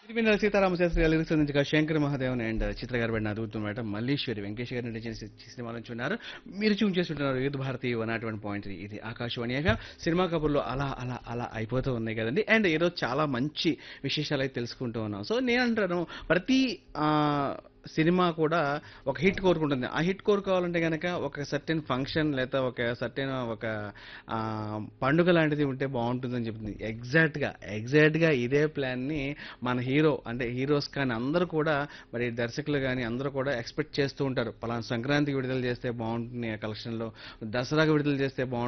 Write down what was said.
సిరిమిన్నెల సీతారామ శాస్త్రి గారి లిరిక్స్ అందించగా శంకర్ మహాదేవన్ అండ్ చిత్ర గారు పడిన అదుగుతున్నమాట మల్లీశ్వరి వెంకటేష్ గారి నటించిన సి- సినిమా నుంచి ఉన్నారు మీరు చూన్ చేస్తుంటున్నారు youth Bharati one naught one point ఇది ఆకాశవాణి ఎఫ్ఎం సినిమా కబుర్లో అలా అలా అలా అయిపోతూ ఉన్నాయి కదండి అండ్ ఈరోజు చాలా మంచి విశేషాలు అయితే తెలుసుకుంటూ ఉన్నాం సో నేను అంటాను ప్రతి ఆ, సినిమా కూడా ఒక హిట్ కోరుకుంటుంది ఆ హిట్ కోరుకోవాలంటే కనుక ఒక సర్టెన్ ఫంక్షన్ లేదా ఒక సర్టెన్ ఒక ఆ, పండుగ లాంటిది ఉంటే బాగుంటుందని చెప్తుంది ఎగ్జాక్ట్గా ఎగ్జాక్ట్గా ఇదే ప్లాన్ని మన హీరో అంటే హీరోస్ కానీ అందరూ కూడా మరి దర్శకులు కానీ అందరూ కూడా ఎక్స్పెక్ట్ చేస్తూ ఉంటారు పలానా సంక్రాంతికి విడుదల చేస్తే బాగుంటుంది ఆ కలెక్షన్లో దసరాకి విడుదల చేస్తే బాగుంటుంది